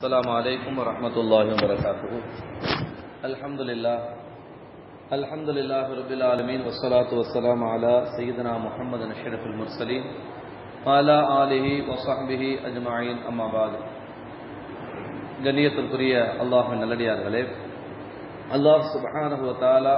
السلام عليكم ورحمة الله وبركاته الحمد لله الحمد لله رب العالمين والصلاة والسلام على سيدنا محمد أشرف المرسلين وعلى آله وصحبه أجمعين أما بعد கண்ணியத்திற்குரிய அல்லாஹின் நல்லடியார்களே அல்லாஹ் சுபஹானஹு வ தஆலா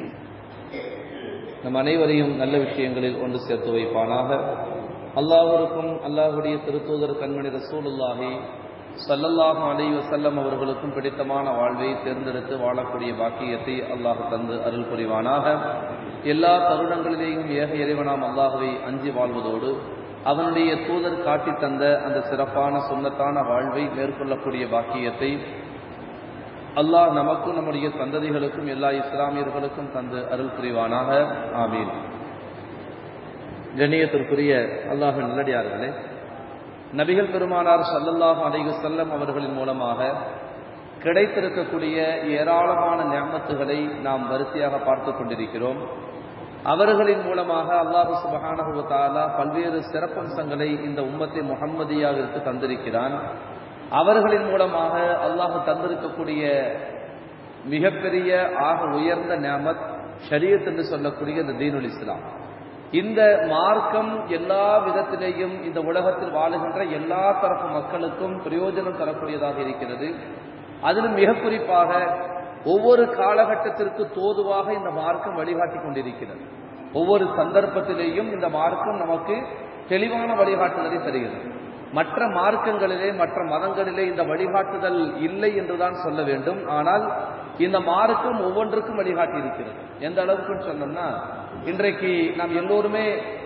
நம் அனைவரையும் நல்ல விஷயங்களில் ஒன்று சேர்த்து வைப்பானாக அல்லாஹருக்கும் அல்லாஹுடைய திருத்தூதர் கண்மணி ரசூலுல்லாஹி சல்லல்லாஹு அலைஹி வஸல்லம் அவர்களுக்கும் பிடித்தமான வாழ்வை தேர்ந்தெடுத்து வாழக்கூடிய பாக்கியத்தை அல்லாஹ் தந்து அருள் புரிவானாக எல்லா தருணங்களிலேயும் ஏக இறைவனாம் அல்லாஹுவை அஞ்சி வாழ்வதோடு அவனுடைய தூதர் காட்டி தந்த அந்த சிறப்பான சுண்ணத்தான வாழ்வை மேற்கொள்ளக்கூடிய பாக்கியத்தை அல்லாஹ் நமக்கும் நம்முடைய சந்ததிகளுக்கும் எல்லா இஸ்லாமியர்களுக்கும் தந்து அருள் புரிவானாக ஆமீன் கண்ணியத்திற்குரிய அல்லாஹ் நல்லடியார்களே நபிகள் பெருமானார் சல்லல்லாஹு அலைஹி செல்லம் அவர்களின் மூலமாக கிடைத்திருக்கக்கூடிய ஏராளமான ஞாபகத்துகளை நாம் வரிசையாக பார்த்து கொண்டிருக்கிறோம் அவர்களின் மூலமாக அல்லாஹு சுபஹானஹு தாலா பல்வேறு சிறப்பம்சங்களை இந்த உம்மத்தை முகம்மதியாவிற்கு தந்திருக்கிறான் அவர்களின் மூலமாக அல்லாஹு தந்திருக்கக்கூடிய மிகப்பெரிய ஆக உயர்ந்த நியமத் ஷரியத் என்று சொல்லக்கூடிய இந்த தீனுல் இஸ்லாம் இந்த மார்க்கம் எல்லா விதத்திலேயும் இந்த உலகத்தில் வாழுகின்ற எல்லா தரப்பு மக்களுக்கும் பிரயோஜனம் தரக்கூடியதாக இருக்கிறது அதிலும் மிக குறிப்பாக ஒவ்வொரு காலகட்டத்திற்கு தோதுவாக இந்த மார்க்கம் வழிகாட்டி கொண்டிருக்கிறது ஒவ்வொரு சந்தர்ப்பத்திலேயும் இந்த மார்க்கம் நமக்கு தெளிவான வழிகாட்டுதலை தருகிறது மற்ற மார்க்கங்களிலே மற்ற மதங்களிலே இந்த வழிகாட்டுதல் இல்லை என்றுதான் சொல்ல வேண்டும் ஆனால் இந்த மார்க்கம் ஒவ்வொன்றுக்கும் வழிகாட்டி இருக்கிறது எந்த அளவுக்கு சொன்னோம்னா இன்றைக்கு நாம் எல்லோருமே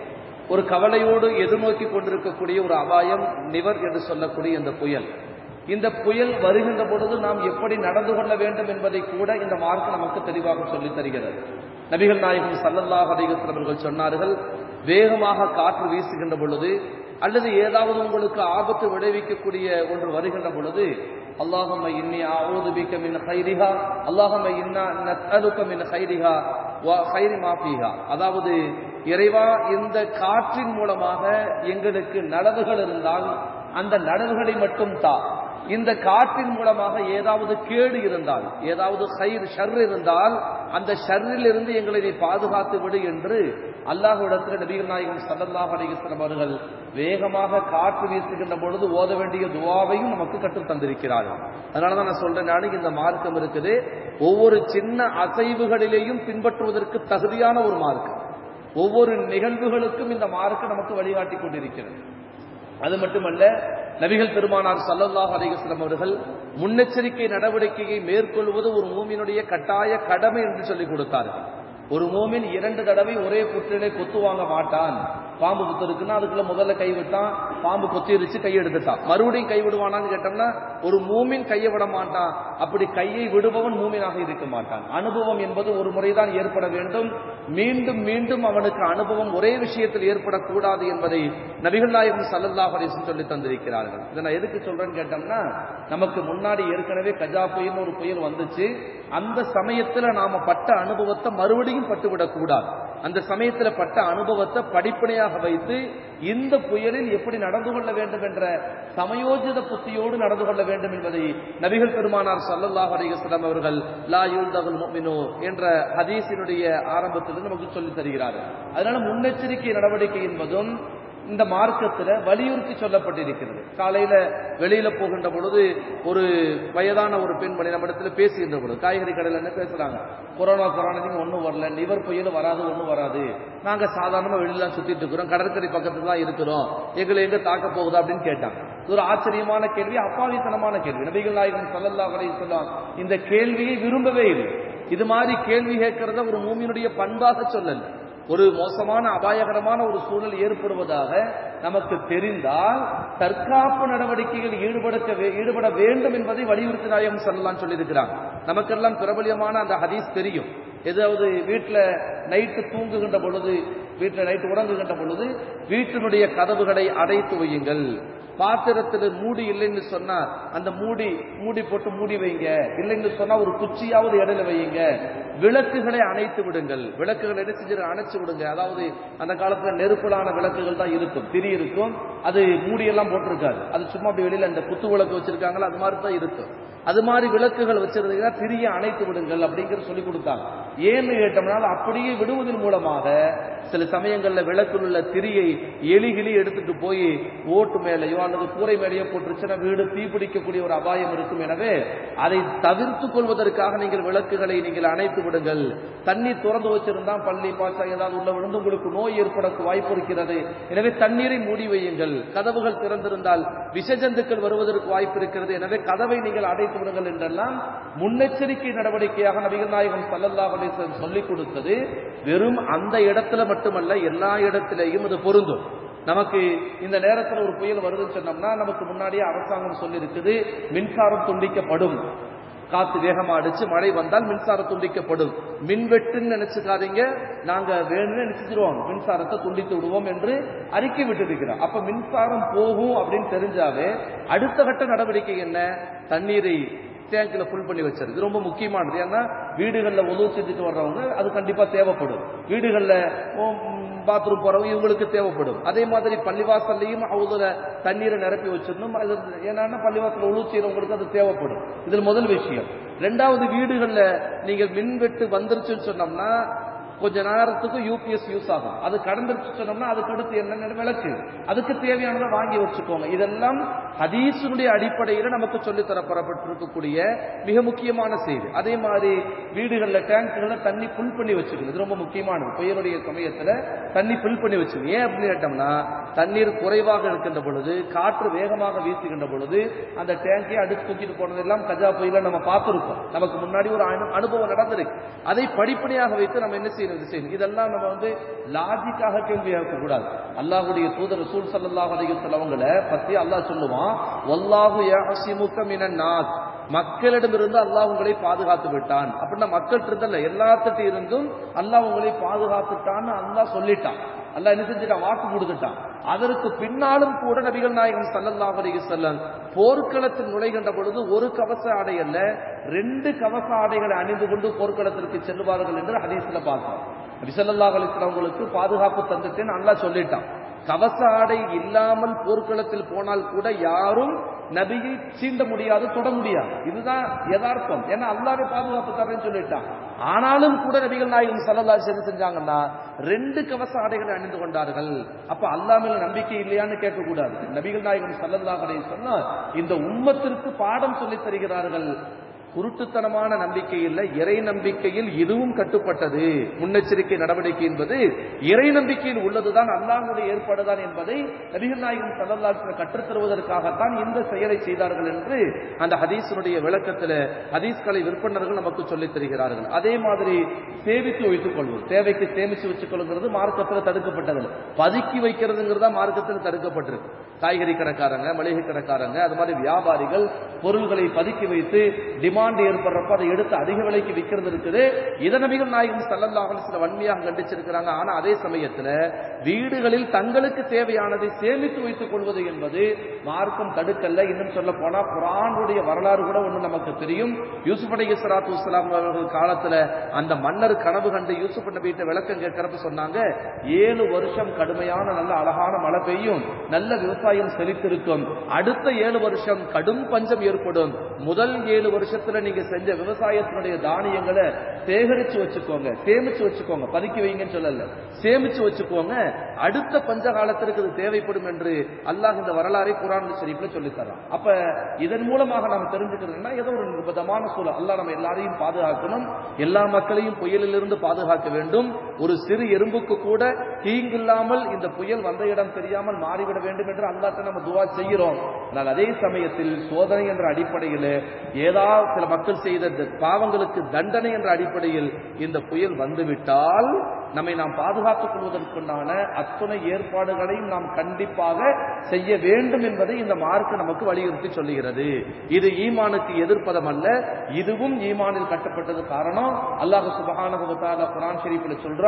ஒரு கவலையோடு எதிர்நோக்கி கொண்டிருக்கக்கூடிய ஒரு அபாயம் நிவர் என்று சொல்லக்கூடிய இந்த புயல் இந்த புயல் வருகின்ற பொழுது நாம் எப்படி நடந்து கொள்ள வேண்டும் என்பதை கூட இந்த மார்க் நமக்கு தெளிவாக சொல்லித் தருகிறது நபிகள் நாயகம் சல்லல்லாஹ் அலிகத்தில் அவர்கள் சொன்னார்கள் வேகமாக காற்று வீசுகின்ற பொழுது அல்லது ஏதாவது உங்களுக்கு ஆபத்து விளைவிக்கக்கூடிய ஒன்று வருகின்ற பொழுது அல்லாஹம்ம இன்னி ஆவுது பிக்க மின் ஹைரிஹா அல்லாஹம்ம இன்னா நத்அலுக மின் ஹைரிஹா வா ஹைரி மாஃபிஹா அதாவது இறைவா இந்த காற்றின் மூலமாக எங்களுக்கு நலவுகள் இருந்தால் அந்த நலவுகளை மட்டும் தா இந்த காற்றின் மூலமாக ஏதாவது கேடு இருந்தால் ஏதாவது ஹைர் ஷர் இருந்தால் அந்த ஷர்ரில் இருந்து எங்களை நீ பாதுகாத்து விடு என்று அல்லாஹுடத்தில் நபிகள் நாயகம் சல்லல்லாஹ் அலிகஸ்லம் அவர்கள் வேகமாக காற்று வீசுகின்ற பொழுது ஓத வேண்டிய துவாவையும் நமக்கு கற்றுத் தந்திருக்கிறார்கள் அதனாலதான் நான் சொல்றேன் நாளைக்கு இந்த மார்க்கம் இருக்குது ஒவ்வொரு சின்ன அசைவுகளிலேயும் பின்பற்றுவதற்கு தகுதியான ஒரு மார்க்கம் ஒவ்வொரு நிகழ்வுகளுக்கும் இந்த மார்க்கம் நமக்கு வழிகாட்டி கொண்டிருக்கிறது அது மட்டுமல்ல நபிகள் பெருமானார் சல்லல்லாஹ் அலிகஸ்லம் அவர்கள் முன்னெச்சரிக்கை நடவடிக்கையை மேற்கொள்வது ஒரு மூமியினுடைய கட்டாய கடமை என்று சொல்லிக் கொடுத்தார்கள் ஒரு மூமின் இரண்டு தடவை ஒரே புற்றிலே கொத்து வாங்க மாட்டான் பாம்பு புத்து இருக்குன்னா அதுக்குள்ள முதல்ல கை விட்டான் பாம்பு கொத்திருச்சு கை எடுத்துட்டான் மறுபடியும் கை விடுவானான்னு கேட்டோம்னா ஒரு மூமின் கையை விட மாட்டான் அப்படி கையை விடுபவன் மூமினாக இருக்க மாட்டான் அனுபவம் என்பது ஒரு முறைதான் ஏற்பட வேண்டும் மீண்டும் மீண்டும் அவனுக்கு அனுபவம் ஒரே விஷயத்தில் ஏற்படக்கூடாது என்பதை நபிகள் நாயகம் சல்லல்லாஹ் அலிசன் சொல்லி தந்திருக்கிறார்கள் இதை நான் எதுக்கு சொல்றேன்னு கேட்டோம்னா நமக்கு முன்னாடி ஏற்கனவே கஜா புயல் ஒரு புயல் வந்துச்சு அந்த சமயத்துல நாம பட்ட அனுபவத்தை மறுபடியும் பட்டுவிடக் கூடாது அந்த சமயத்துல பட்ட அனுபவத்தை படிப்பனையாக வைத்து இந்த புயலில் எப்படி நடந்து கொள்ள வேண்டும் என்ற சமயோஜித புத்தியோடு நடந்து கொள்ள வேண்டும் என்பதை நபிகள் பெருமானார் சல்லல்லாஹ் அலிகஸ்லாம் அவர்கள் லா யூல்தகுல் முமினோ என்ற ஹதீஸினுடைய ஆரம்பத்தில் நமக்கு சொல்லித் தருகிறார்கள் அதனால முன்னெச்சரிக்கை நடவடிக்கை என்பதும் இந்த மார்க்கத்துல வலியுறுத்தி சொல்லப்பட்டிருக்கிறது காலையில வெளியில போகின்ற பொழுது ஒரு வயதான ஒரு பெண்மணி நம்ம இடத்துல பேசுகின்ற பொழுது காய்கறி கடையில் என்ன பேசுறாங்க கொரோனா கொரோனா ஒன்றும் வரல நிவர் புயல் வராது ஒன்றும் வராது நாங்க சாதாரணமா வெளியில சுத்திட்டு இருக்கிறோம் கடற்கரை பக்கத்துல தான் இருக்கிறோம் எங்களை எங்க தாக்க போகுது அப்படின்னு கேட்டாங்க இது ஒரு ஆச்சரியமான கேள்வி அப்பாவித்தனமான கேள்வி நபிகள் நாயகம் சல்லல்லா கடை சொல்லலாம் இந்த கேள்வியை விரும்பவே இல்லை இது மாதிரி கேள்வி கேட்கறத ஒரு மூமியினுடைய பண்பாக சொல்லல ஒரு மோசமான அபாயகரமான ஒரு சூழல் ஏற்படுவதாக நமக்கு தெரிந்தால் தற்காப்பு நடவடிக்கைகள் ஈடுபடுத்த ஈடுபட வேண்டும் என்பதை வலியுறுத்தி நாயகம் சொல்லலாம் சொல்லியிருக்கிறாங்க நமக்கெல்லாம் பிரபலியமான அந்த ஹதீஸ் தெரியும் ஏதாவது வீட்டுல நைட்டு தூங்குகின்ற பொழுது வீட்டுல நைட்டு உறங்குகின்ற பொழுது வீட்டினுடைய கதவுகளை அடைத்து வையுங்கள் பாத்திரத்துல மூடி இல்லைன்னு சொன்னா அந்த மூடி மூடி போட்டு மூடி வைங்க இல்லைன்னு சொன்னா ஒரு குச்சியாவது இடையில வையுங்க விளக்குகளை அணைத்து விடுங்கள் விளக்குகளை என்ன செஞ்சு அணைச்சு விடுங்க அதாவது அந்த காலத்துல நெருப்பலான விளக்குகள் தான் இருக்கும் திரி இருக்கும் அது மூடியெல்லாம் போட்டிருக்காது அது சும்மா அப்படி வெளியில அந்த குத்து விளக்கு வச்சிருக்காங்களா அது மாதிரி தான் இருக்கும் அது மாதிரி விளக்குகள் வச்சிருந்தீங்கன்னா திரிய அணைத்து விடுங்கள் அப்படிங்கிற சொல்லி கொடுத்தாங்க ஏன்னு கேட்டோம்னா அப்படியே விடுவதன் மூலமாக சில சமயங்கள்ல விளக்கில் உள்ள திரியை எலிகிளி எடுத்துட்டு போய் ஓட்டு மேலேயோ அல்லது கூரை மேலேயோ போட்டுருச்சுன்னா வீடு தீப்பிடிக்கக்கூடிய ஒரு அபாயம் இருக்கும் எனவே அதை தவிர்த்து கொள்வதற்காக நீங்கள் விளக்குகளை நீங்கள் அணைத்து விடுங்கள் தண்ணி திறந்து வச்சிருந்தா பள்ளி பாசா ஏதாவது உள்ள விழுந்து உங்களுக்கு நோய் ஏற்பட வாய்ப்பு இருக்கிறது எனவே தண்ணீரை மூடி வையுங்கள் கதவுகள் திறந்திருந்தால் விஷஜந்துக்கள் வருவதற்கு வாய்ப்பு இருக்கிறது எனவே கதவை நீங்கள் அடைத்து விடுங்கள் என்றெல்லாம் முன்னெச்சரிக்கை நடவடிக்கையாக நபிகள் நாயகம் சல்லல்லாஹு அலைஹி வஸல்லம் சொல்லிக் கொடுத்தது வெறும் அந்த இடத்துல மட்டுமல்ல எல்லா இடத்திலேயும் இது பொருந்தும் நமக்கு இந்த நேரத்தில் ஒரு புயல் வருதுன்னு சொன்னோம்னா நமக்கு முன்னாடியே அரசாங்கம் சொல்லி இருக்குது மின்சாரம் துண்டிக்கப்படும் காத்து வேகமா அடிச்சு மழை வந்தால் மின்சாரம் துண்டிக்கப்படும் மின்வெட்டுன்னு நினைச்சுக்காதீங்க நாங்க வேணும்னு நினைச்சிருவோம் மின்சாரத்தை துண்டித்து விடுவோம் என்று அறிக்கை விட்டு அப்ப மின்சாரம் போகும் அப்படின்னு தெரிஞ்சாவே அடுத்த கட்ட நடவடிக்கை என்ன தண்ணீரை டேங்க்ல ஃபுல் பண்ணி வச்சிருக்கு இது ரொம்ப முக்கியமானது ஏன்னா வீடுகளில் உதவு செஞ்சுட்டு வர்றவங்க அது கண்டிப்பா தேவைப்படும் வீடுகளில் பாத்ரூம் போறவங்க இவங்களுக்கு தேவைப்படும் அதே மாதிரி பள்ளிவாசல்லையும் அவங்கள தண்ணீரை நிரப்பி வச்சிடணும் அது ஏன்னா பள்ளிவாசல் உழு செய்யறவங்களுக்கு அது தேவைப்படும் இதில் முதல் விஷயம் ரெண்டாவது வீடுகளில் நீங்கள் மின்வெட்டு வந்துருச்சுன்னு சொன்னோம்னா கொஞ்ச நேரத்துக்கு யூபிஎஸ் யூஸ் ஆகும் அது கடந்துருச்சு சொன்னோம்னா அதுக்கு அடுத்து என்னென்ன விளக்கு அதுக்கு தேவையானதை வாங்கி வச்சுக்கோங்க இதெல்லாம் ஹதீஸுடைய அடிப்படையில் நமக்கு சொல்லித் தரப்படப்பட்டிருக்கக்கூடிய மிக முக்கியமான செய்தி அதே மாதிரி வீடுகளில் டேங்க்குகளை தண்ணி ஃபுல் பண்ணி வச்சுக்கணும் இது ரொம்ப முக்கியமானது புயலுடைய சமயத்தில் தண்ணி ஃபில் பண்ணி வச்சுக்கணும் ஏன் அப்படின்னு கேட்டோம்னா தண்ணீர் குறைவாக இருக்கின்ற பொழுது காற்று வேகமாக வீசுகின்ற பொழுது அந்த டேங்கை அடுத்து தூக்கிட்டு போனதெல்லாம் கஜா புயல நம்ம பார்த்துருக்கோம் நமக்கு முன்னாடி ஒரு அனு- அனுபவம் நடந்திருக்கு அதை படிப்படியாக வைத்து நம்ம என்ன செய்யணும் இது செய்யணும் இதெல்லாம் நம்ம வந்து லாஜிக்காக கேள்வி கேட்க கூடாது அல்லாஹ்வுடைய தூதர் ரசூல் ஸல்லல்லாஹு அலைஹி வஸல்லம் அவங்கள பத்தி அல்லாஹ் சொல்லுவான் வல்லாஹு யஹ்சிமுக மினன் நாஸ் மக்களிடமிருந்து அல்லாஹ் உங்களை பாதுகாத்து விட்டான் அப்படின்னா மக்கள் இருந்தல்ல எல்லாத்திட்ட இருந்தும் அல்லாஹ் உங்களை பாதுகாத்துட்டான்னு அல்லாஹ் சொல்லிட்டான் அல்லாஹ் என்ன செஞ்சுட்டான் வாக்கு கொடுத்துட்டான் அதற்கு பின்னாலும் கூட நபிகள் நாயகம் ஸல்லல்லாஹு அலைஹி வஸல்லம் போர்க்களத்தில் நுழைகின்ற பொழுது ஒரு கவச ஆடை அல்ல ரெண்டு கவச ஆடைகளை அணிந்து கொண்டு போர்க்களத்திற்கு செல்லுவார்கள் என்று ஹதீஸ்ல பார்க்கிறோம் நபி ஸல்லல்லாஹு அலைஹி வஸல்லம் அவங்களுக்கு பாதுகாப்பு தந்துட்டேன்னு அல்லாஹ் சொல்லிட்டான் கவச ஆடை இல்லாமல் போர்க்களத்தில் போனால் கூட யாரும் நபியை சீண்ட முடியாது தொட முடியாது இதுதான் யதார்த்தம் ஏன்னா அல்லாவே பாதுகாப்பு தரேன்னு சொல்லிட்டான் ஆனாலும் கூட நபிகள் நாயகம் சல்லல்லா என்ன செஞ்சாங்கன்னா ரெண்டு கவச ஆடைகளை அணிந்து கொண்டார்கள் அப்ப அல்லா மேல நம்பிக்கை இல்லையான்னு கேட்க கூடாது நபிகள் நாயகம் சல்லல்லா சொன்னா இந்த உம்மத்திற்கு பாடம் சொல்லித் தருகிறார்கள் குருட்டுத்தனமான நம்பிக்கை இல்லை இறை நம்பிக்கையில் இதுவும் கட்டுப்பட்டது முன்னெச்சரிக்கை நடவடிக்கை என்பது இறை நம்பிக்கையில் உள்ளதுதான் அல்லாஹுடைய ஏற்பாடுதான் என்பதை நபிகள் நாயகம் சல்லல்லாஹு கற்றுத் தருவதற்காகத்தான் இந்த செயலை செய்தார்கள் என்று அந்த ஹதீஸினுடைய விளக்கத்தில் ஹதீஸ்களை விற்பனர்கள் நமக்கு சொல்லித் தருகிறார்கள் அதே மாதிரி சேமித்து வைத்துக் கொள்வது தேவைக்கு சேமித்து வச்சுக் கொள்ளுங்கிறது மார்க்கத்தில் தடுக்கப்பட்டதில்லை பதுக்கி வைக்கிறதுங்கிறதா மார்க்கத்தில் தடுக்கப்பட்டிருக்கு காய்கறி கடைக்காரங்க மளிகை கடைக்காரங்க அது மாதிரி வியாபாரிகள் பொருள்களை பதுக்கி வைத்து டிமாண்ட் ஏற்படுறப்ப அதை எடுத்து அதிக விலைக்கு விற்கிறது இருக்குது இத நபிகள் நாயகம் சல்லல்லாஹு சில வன்மையாக கண்டிச்சிருக்கிறாங்க ஆனா அதே சமயத்துல வீடுகளில் தங்களுக்கு தேவையானதை சேமித்து வைத்துக் கொள்வது என்பது மார்க்கம் தடுக்கல்ல இன்னும் சொல்ல போனா குரானுடைய வரலாறு கூட ஒண்ணு நமக்கு தெரியும் யூசுப் அலி சலாத்து வஸ்லாம் அவர்கள் காலத்துல அந்த மன்னர் கனவு கண்டு யூசுப் நபிகிட்ட விளக்கம் கேட்கிறப்ப சொன்னாங்க ஏழு வருஷம் கடுமையான நல்ல அழகான மழை பெய்யும் நல்ல விவசாயம் செழித்திருக்கும் அடுத்த ஏழு வருஷம் கடும் பஞ்சம் ஏற்படும் முதல் ஏழு வருஷத்துல நீங்க செஞ்ச விவசாயத்தினுடைய தானியங்களை சேகரிச்சு வச்சுக்கோங்க சேமிச்சு வச்சுக்கோங்க பதுக்கி வைங்கன்னு சொல்லல சேமிச்சு வச்சுக்கோங்க அடுத்த பஞ்ச காலத்திற்கு இது தேவைப்படும் என்று அல்லாஹ் இந்த வரலாறை குரான் ஷரீஃப்ல சொல்லித் தரான் அப்ப இதன் மூலமாக நாம் தெரிஞ்சுக்கிறதுனா ஏதோ ஒரு நிர்பந்தமான சூழல் அல்லாஹ் நம்ம எல்லாரையும் பாதுகாக்கணும் எல்லா மக்களையும் புயலிலிருந்து பாதுகாக்க வேண்டும் ஒரு சிறு எறும்புக்கு கூட தீங்கில்லாமல் இந்த புயல் வந்த இடம் தெரியாமல் மாறிவிட வேண்டும் என்று அல்லாட்ட நம்ம துவா செய்கிறோம் ஆனால் அதே சமயத்தில் சோதனை என்ற அடிப்படையில் ஏதாவது சில மக்கள் செய்த இந்த பாவங்களுக்கு தண்டனை என்ற அடிப்படையில் இந்த புயல் வந்துவிட்டால் நம்மை நாம் பாதுகாத்துக் கொள்வதற்குண்டான அத்துணை ஏற்பாடுகளையும் நாம் கண்டிப்பாக செய்ய வேண்டும் என்பதை இந்த மார்க்கு நமக்கு வலியுறுத்தி சொல்லுகிறது இது ஈமானுக்கு எதிர்ப்பதம் அல்ல இதுவும் ஈமானில் கட்டப்பட்டது காரணம் அல்லாஹ் சுபஹானஹு வ தஆலா குர்ஆன் ஷரீஃபில் சொல்றான்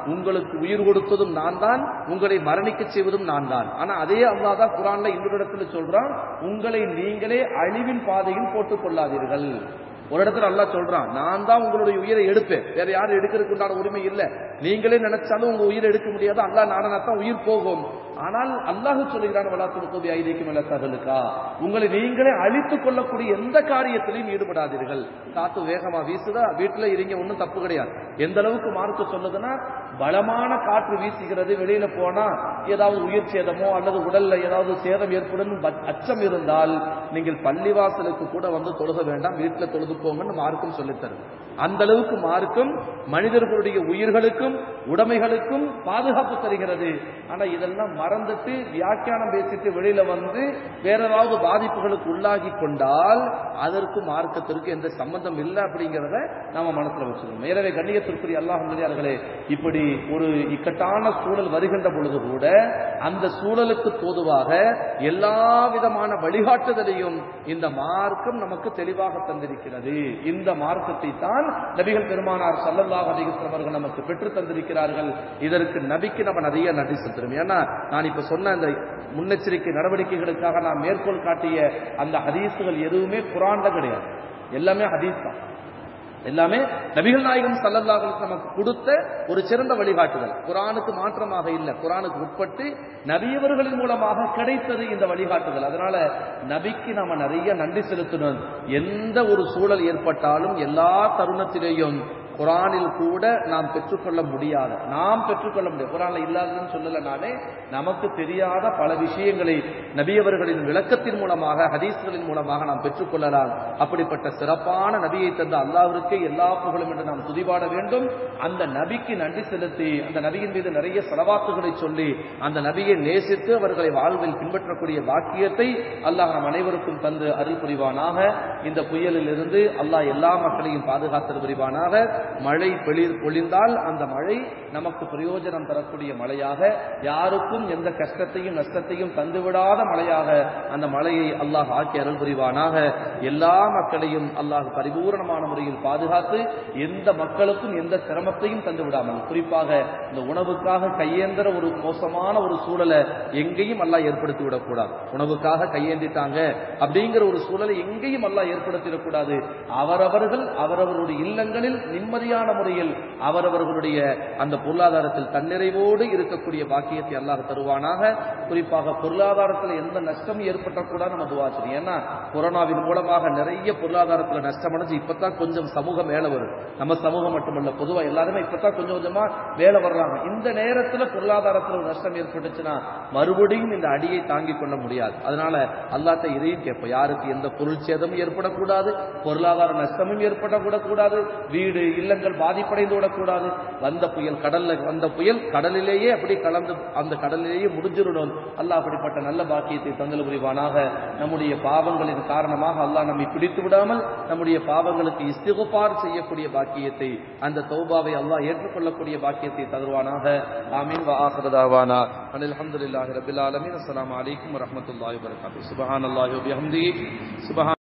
உங்களுக்கு உயிர் கொடுத்ததும் நான் தான் உங்களை மரணிக்க செய்வதும் நான் தான் ஆனா அதே அல்லாஹ் தான் குரான்ல இன்னொரு இடத்துல சொல்றான் உங்களை நீங்களே அழிவின் பாதையில் போட்டுக் கொள்ளாதீர்கள் ஒரு இடத்துல அல்லாஹ் சொல்றான் நான் தான் உங்களுடைய உயிரை எடுப்பேன் வேற யாரும் எடுக்கிறதுக்கு உண்டான உரிமை இல்லை நீங்களே நினைச்சாலும் உங்க உயிரை எடுக்க முடியாது அல்லாஹ் நாடனா தான் உயிர் போகும் ஆனால் அல்லாஹ் சொல்லுகிறான் வளாத்துக்கு ஐதிக்கும் இல்ல தகலுக்கா உங்களை நீங்களே அழித்துக் கொள்ளக்கூடிய எந்த காரியத்திலையும் ஈடுபடாதீர்கள் காத்து வேகமா வீசுதா வீட்டுல இருங்க ஒன்றும் தப்பு கிடையாது எந்த அளவுக்கு மார்க்க சொல்லுதுன்னா பலமான காற்று வீசுகிறது வெளியில போனா ஏதாவது உயிர் சேதமோ அல்லது உடல்ல ஏதாவது சேதம் ஏற்படும் ப- அச்சம் இருந்தால் நீங்கள் பள்ளிவாசலுக்கு கூட வந்து தொழுக வேண்டாம் வீட்டுல தொழுது போங்கன்னு மார்க்கம் சொல்லித் தரும் அந்த அளவுக்கு மார்க்கம் மனிதர்களுடைய உயிர்களுக்கும் உடைமைகளுக்கும் பாதுகாப்பு தருகிறது ஆனா இதெல்லாம் மறந்துட்டு வியாக்கியானம் பேசிட்டு வெளியில வந்து வேற ஏதாவது பாதிப்புகளுக்கு உள்ளாகி கொண்டால் அதற்கு மார்க்கத்திற்கு எந்த சம்பந்தம் இல்லை அப்படிங்கிறத நாம மனசுல வச்சுக்கணும் எனவே கண்ணியத்திற்குரிய அல்லாஹ் நல்லடியார்களே இப்படி ஒரு இக்கட்டான சூழல் வருகின்ற பொழுது கூட அந்த சூழலுக்கு தோதுவாக எல்லா விதமான வழிகாட்டுதலையும் இந்த மார்க்கம் நமக்கு தெளிவாக தந்திருக்கிறது இந்த மார்க்கத்தை தான் நபிகள் பெருமானார் சல்லல்லாஹு அலைஹி வஸல்லம் அவர்கள் நமக்கு பெற்று தந்திருக்கிறார்கள் இதற்கு நபிக்கு நம்ம நிறைய நன்றி செலுத்துறோம் ஏன்னா நான் இப்ப சொன்ன அந்த முன்னெச்சரிக்கை நடவடிக்கைகளுக்காக நான் மேற்கோள் காட்டிய அந்த ஹதீஸுகள் எதுவுமே குரான்ல கிடையாது எல்லாமே ஹதீஸ் தான் எல்லாமே நபிகள் நாயகம் சல்லல்லாஹு அலைஹி வஸல்லம் நமக்கு கொடுத்த ஒரு சிறந்த வழிகாட்டுதல் குரானுக்கு மாற்றமாக இல்லை குரானுக்கு உட்பட்டு நபியவர்களின் மூலமாக கிடைத்தது இந்த வழிகாட்டுதல் அதனால நபிக்கு நாம நிறைய நன்றி செலுத்தணும் எந்த ஒரு சூழல் ஏற்பட்டாலும் எல்லா தருணத்திலேயும் குரானில் கூட நாம் பெற்றுக்கொள்ள முடியாத நாம் பெற்றுக்கொள்ள முடியாது குரான்ல இல்லாததுன்னு சொல்லல நானே நமக்கு தெரியாத பல விஷயங்களை நபியவர்களின் விளக்கத்தின் மூலமாக ஹதீஸ்களின் மூலமாக நாம் பெற்றுக்கொள்ளலாம் அப்படிப்பட்ட சிறப்பான நபியை தந்த அல்லாஹ்விற்கே எல்லா புகழும் என்று நாம் துதிபாட வேண்டும் அந்த நபிக்கு நன்றி செலுத்தி அந்த நபியின் மீது நிறைய செலவாத்துகளை சொல்லி அந்த நபியை நேசித்து அவர்களை வாழ்வில் பின்பற்றக்கூடிய பாக்கியத்தை அல்லாஹ் நம் அனைவருக்கும் தந்து அருள் புரிவானாக இந்த புயலில் இருந்து அல்லாஹ் எல்லா மக்களையும் பாதுகாத்தல் புரிவானாக மழை பெளி பொழிந்தால் அந்த மழை நமக்கு பிரயோஜனம் தரக்கூடிய மழையாக யாருக்கும் எந்த கஷ்டத்தையும் நஷ்டத்தையும் தந்துவிடாத மழையாக அந்த மழையை அல்லாஹ் ஆக்கி அருள் புரிவானாக எல்லா மக்களையும் அல்லாஹ் பரிபூரணமான முறையில் பாதுகாத்து எந்த மக்களுக்கும் எந்த சிரமத்தையும் தந்து விடாமல் குறிப்பாக இந்த உணவுக்காக கையேந்திர ஒரு மோசமான ஒரு சூழலை எங்கேயும் அல்லாஹ் ஏற்படுத்தி விடக்கூடாது உணவுக்காக கையேந்திட்டாங்க அப்படிங்கிற ஒரு சூழலை எங்கேயும் அல்லாஹ் ஏற்படுத்திடக்கூடாது அவரவர்கள் அவரவருடைய இல்லங்களில் நிம்மதியான முறையில் அவரவர்களுடைய அந்த பொருளாதாரத்தில் தன்னிறைவோடு இருக்கக்கூடிய பாக்கியத்தை அல்லாஹ் தருவானாக குறிப்பாக பொருளாதாரத்தில் எந்த நஷ்டம் ஏற்பட்டக்கூடாது நம்ம துவா செய்யணும் ஏன்னா கொரோனாவின் மூலமாக நிறைய பொருளாதாரத்தில் நஷ்டம் அடைஞ்சு இப்பதான் கொஞ்சம் சமூகம் மேல வரும் நம்ம சமூகம் மட்டுமல்ல பொதுவா எல்லாருமே இப்பதான் கொஞ்சம் கொஞ்சமா வேலை வர்றாங்க இந்த நேரத்துல பொருளாதாரத்தில் ஒரு நஷ்டம் ஏற்பட்டுச்சுன்னா மறுபடியும் இந்த அடியை தாங்கிக் கொள்ள முடியாது அதனால அல்லாட்ட இதையும் கேட்போம் யாருக்கு எந்த பொருள் சேதமும் ஏற்படக்கூடாது பொருளாதார நஷ்டமும் ஏற்படக்கூடாது வீடு இல்லங்கள் பாதிப்படைந்து விடக்கூடாது வந்த புயல் கடல்ல வந்த புயல் கடலிலேயே அப்படி கலந்து அந்த கடலிலேயே முடிஞ்சிடணும் அல்லாஹ் அப்படிப்பட்ட நல்ல பாக்கியத்தை தந்தல் புரிவானாக நம்முடைய பாவங்களின் காரணமாக அல்லாஹ் நம்மை பிடித்து விடாமல் நம்முடைய பாவங்களுக்கு இஸ்திகுபார் செய்யக்கூடிய பாக்கியத்தை அந்த தௌபாவை அல்லாஹ் ஏற்றுக்கொள்ளக்கூடிய பாக்கியத்தை தருவானாக ஆமீன் வா ஆஹிரதாவானா அனில் அல்ஹம்துலில்லாஹி ரப்பில் ஆலமீன் அஸ்ஸலாமு அலைக்கும் வரஹ்மத்துல்லாஹி வபரகாத்துஹு சுப்ஹானல்லாஹி வபிஹம்திஹி சுப்ஹான்